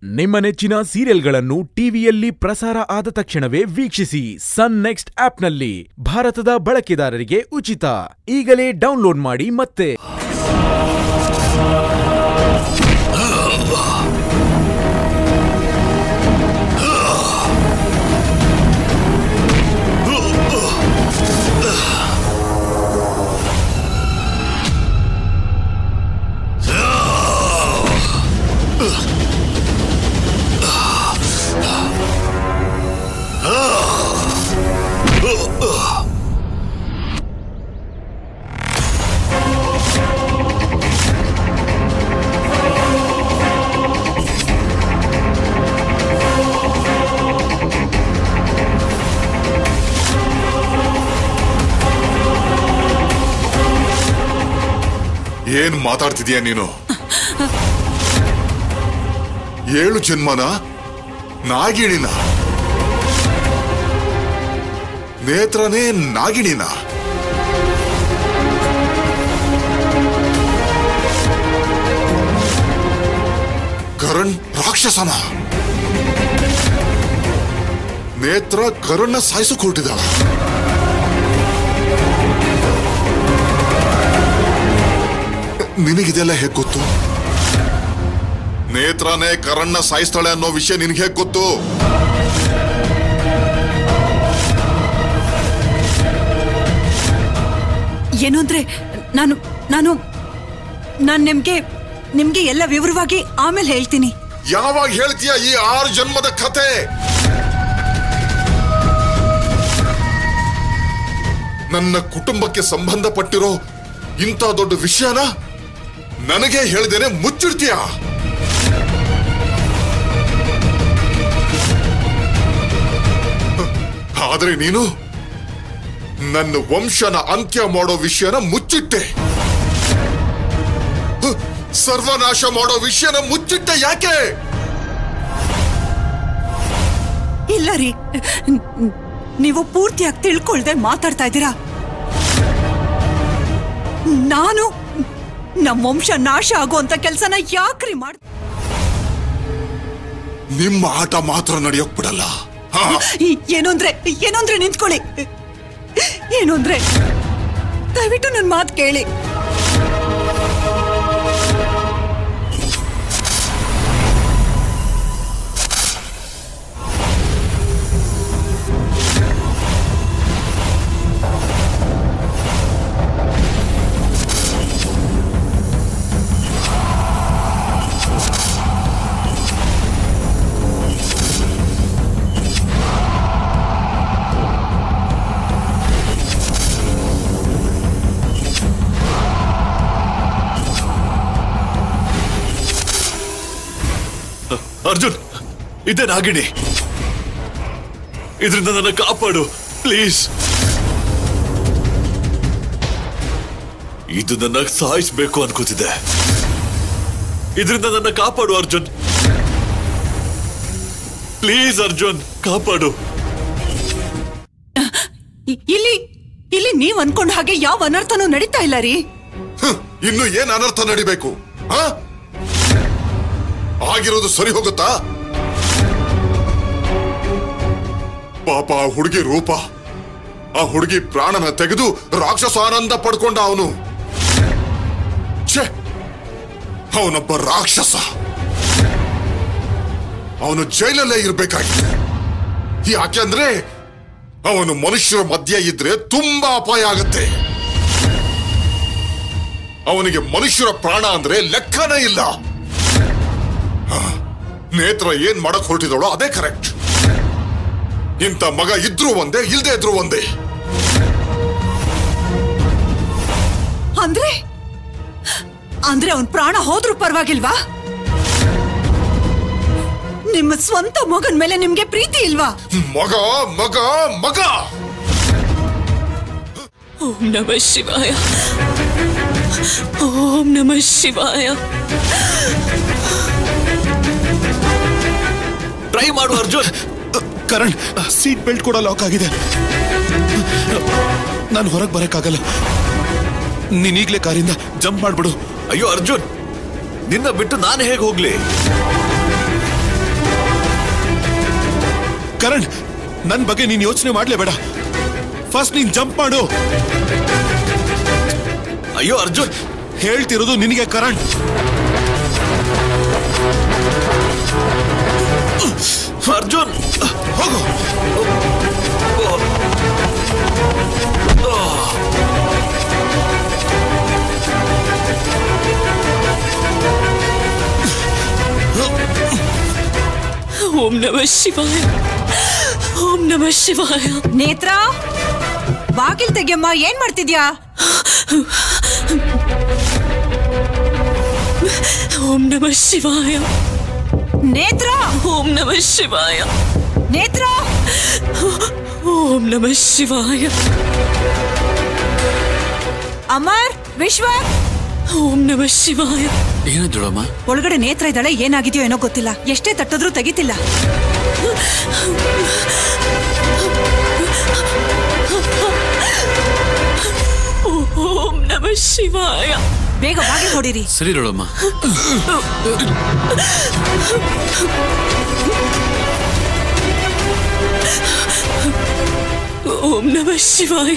ನಿಮ್ಮ ನೆಚ್ಚಿನ ಸೀರಿಯಲ್ಗಳನ್ನು ಟಿವಿಯಲ್ಲಿ ಪ್ರಸಾರ ಆದ ತಕ್ಷಣವೇ ವೀಕ್ಷಿಸಿ ಸನ್ ನೆಕ್ಸ್ಟ್ ಆಪ್ನಲ್ಲಿ ಭಾರತದ ಬಳಕೆದಾರರಿಗೆ ಉಚಿತ ಈಗಲೇ ಡೌನ್ಲೋಡ್ ಮಾಡಿ ಮತ್ತೆ ಏನ್ ಮಾತಾಡ್ತಿದೀಯ ನೀನು ಏಳು ಜನ್ಮನ ನಾಗಿಣಿನ ನೇತ್ರನೇ ನಾಗಿಣಿನ ಕರಣ್ ರಾಕ್ಷಸನ ನೇತ್ರ ಕರಣ್ನ ಸಾಯಿಸಕ್ ಹೊರಟಿದ್ದಾಳ ನಿನಗಿದೆಲ್ಲ ಹೇಗ್ ಗೊತ್ತು ನೇತ್ರನೇ ಕರಣ್ನ ಸಾಯಿಸ್ತಾಳೆ ಅನ್ನೋ ವಿಷಯ ನಿನಗೆ ಹೇಗ್ ಗೊತ್ತು ಏನು ಅಂದ್ರೆ ನಾನು ನಾನು ನಾನ್ ನಿಮ್ಗೆ ನಿಮ್ಗೆ ಎಲ್ಲ ವಿವರವಾಗಿ ಆಮೇಲೆ ಹೇಳ್ತೀನಿ ಯಾವಾಗ ಹೇಳ್ತೀಯ ಈ ಆರು ಜನ್ಮದ ಕಥೆ ನನ್ನ ಕುಟುಂಬಕ್ಕೆ ಸಂಬಂಧಪಟ್ಟಿರೋ ಇಂಥ ದೊಡ್ಡ ವಿಷಯನ ನನಗೆ ಹೇಳ್ದೇನೆ ಮುಚ್ಚಿಡ್ತೀಯ ಆದ್ರೆ ನೀನು ನನ್ನ ವಂಶನ ಅಂತ್ಯ ಮಾಡೋ ವಿಷಯನ ಮುಚ್ಚಿಟ್ಟೆ ಹ, ಸರ್ವನಾಶ ಮಾಡೋ ವಿಷಯನ ಮುಚ್ಚಿಟ್ಟೆ ಯಾಕೆ ಇಲ್ಲ ರೀ ನೀವು ಪೂರ್ತಿಯಾಗಿ ತಿಳ್ಕೊಳ್ದೆ ಮಾತಾಡ್ತಾ ಇದ್ದೀರಾ ನಾನು ನಮ್ಮ ವಂಶ ನಾಶ ಆಗುವಂತ ಕೆಲ್ಸನ ಯಾಕ್ರಿ ಮಾಡ್ ನಿಮ್ಮ ಆಟ ಮಾತ್ರ ನಡೆಯೋಕ್ ಬಿಡಲ್ಲ ಹಾ, ಈ- ಏನು ಅಂದ್ರೆ ಏನು ಅಂದ್ರೆ ನಿಂತ್ಕೊಳ್ಳಿ ಏನು ಅಂದ್ರೆ ದಯವಿಟ್ಟು ನನ್ನ ಮಾತು ಕೇಳಿ ಅರ್ಜುನ್ ಇದೇ ನಾಗಿಣಿ ಇದರಿಂದ ನನ್ನ ಕಾಪಾಡು ಪ್ಲೀಸ್ ಇದು ನನ್ನ ಸಾಯಿಸ್ಬೇಕು ಅನ್ಕೋತಿದ್ದೆ ಇದರಿಂದ ನನ್ನ ಕಾಪಾಡು ಅರ್ಜುನ್ ಪ್ಲೀಸ್ ಅರ್ಜುನ್ ಕಾಪಾಡು ಇ- ಇಲ್ಲಿ ಇಲ್ಲಿ ನೀವ್ ಅನ್ಕೊಂಡ ಹಾಗೆ ಯಾವ ಅನರ್ಥನೂ ನಡೀತಾ ಇಲ್ಲ ರೀ ಹ್ಮ್, ಇನ್ನು ಏನ್ ಅನರ್ಥ ನಡಿಬೇಕು ಹಾ ಆಗಿರೋದು ಸರಿ ಹೋಗುತ್ತಾ ಪಾಪ ಆ ಹುಡುಗಿ ರೂಪ ಆ ಹುಡುಗಿ ಪ್ರಾಣನ ತೆಗೆದು ರಾಕ್ಷಸ ಆನಂದ ಪಡ್ಕೊಂಡ ಅವನು ಛೇ ಅವನೊಬ್ಬ ರಾಕ್ಷಸ ಅವನು ಜೈಲಲ್ಲೇ ಇರ್ಬೇಕಾಗಿತ್ತು ಯಾಕೆಂದ್ರೆ ಅವನು ಮನುಷ್ಯರ ಮಧ್ಯೆ ಇದ್ರೆ ತುಂಬಾ ಅಪಾಯ ಆಗತ್ತೆ ಅವನಿಗೆ ಮನುಷ್ಯರ ಪ್ರಾಣ ಅಂದ್ರೆ ಲೆಕ್ಕನೇ ಇಲ್ಲ ಹ, ನೇತ್ರ ಏನ್ ಮಾಡಕ್ ಹೊರಟಿದಳೋ ಅದೇ ಕರೆಕ್ಟ್ ಇಂಥ ಮಗ ಇದ್ರೂ ಒಂದೇ ಇಲ್ದೇ ಇದ್ರೂ ಒಂದೇ ಅಂದ್ರೆ ಅಂದ್ರೆ ಅವನ್ ಪ್ರಾಣ ಹೋದ್ರೂ ಪರವಾಗಿಲ್ವಾ ನಿಮ್ಮ ಸ್ವಂತ ಮಗನ್ ಮೇಲೆ ನಿಮ್ಗೆ ಪ್ರೀತಿ ಇಲ್ವಾ ಮಗ ಮಗ ಮಗ ಓಂ ನಮ ಶಿವಾಯ ಓಂ ನಮ ಶಿವಾಯ ಟ್ರೈ ಮಾಡು ಅರ್ಜುನ್ ಕರಣ್ ಸೀಟ್ ಬೆಲ್ಟ್ ಕೂಡ ಲಾಕ್ ಆಗಿದೆ ನಾನು ಹೊರಗೆ ಬರಕ್ಕಾಗಲ್ಲ ನೀನೀಗ್ಲೇ ಕಾರಿಂದ ಜಂಪ್ ಮಾಡ್ಬಿಡು ಅಯ್ಯೋ ಅರ್ಜುನ್ ನಿನ್ನ ಬಿಟ್ಟು ನಾನು ಹೇಗೆ ಹೋಗ್ಲಿ ಕರಣ್ ನನ್ ಬಗ್ಗೆ ನೀನ್ ಯೋಚನೆ ಮಾಡ್ಲೇಬೇಡ ಫಸ್ಟ್ ನೀನ್ ಜಂಪ್ ಮಾಡು ಅಯ್ಯೋ ಅರ್ಜುನ್ ಹೇಳ್ತಿರೋದು ನಿನಗೆ ಕರಣ್ ಅರ್ಜುನ್ ಹೋಗು ಓಂ ನಮ ಶಿವಾಯ ಓಂ ನಮ ಶಿವಾಯ ನೇತ್ರ ಬಾಗಿಲ್ ತೆಗಿಯಮ್ಮ ಏನ್ ಮಾಡ್ತಿದ್ಯಾ ಓಂ ನಮ ಶಿವಾಯ ನೇತ್ರ ಓಂ ನಮ ಶಿವಾಯ ನೇತ್ರ ಓಂ ನಮ ಶಿವಾಯ ಅಮರ್ ವಿಶ್ವ ಓಂ ನಮ ಶಿವಾಯ ಏನಾದ್ರು ಒಳಗಡೆ ನೇತ್ರ ಇದ್ದಾಳೆ ಏನಾಗಿದೆಯೋ ಏನೋ ಗೊತ್ತಿಲ್ಲ ಎಷ್ಟೇ ತಟ್ಟಿದ್ರೂ ತೆಗಿತಿಲ್ಲ ಓಂ ನಮ ಶಿವಾಯ ಬೇಗ ಬಾಗಿಲ್ ಹೊಡಿರಿ ಸರಿ ನೋಡಮ್ಮ ಓಂ ನಮ ಶಿವಾಯ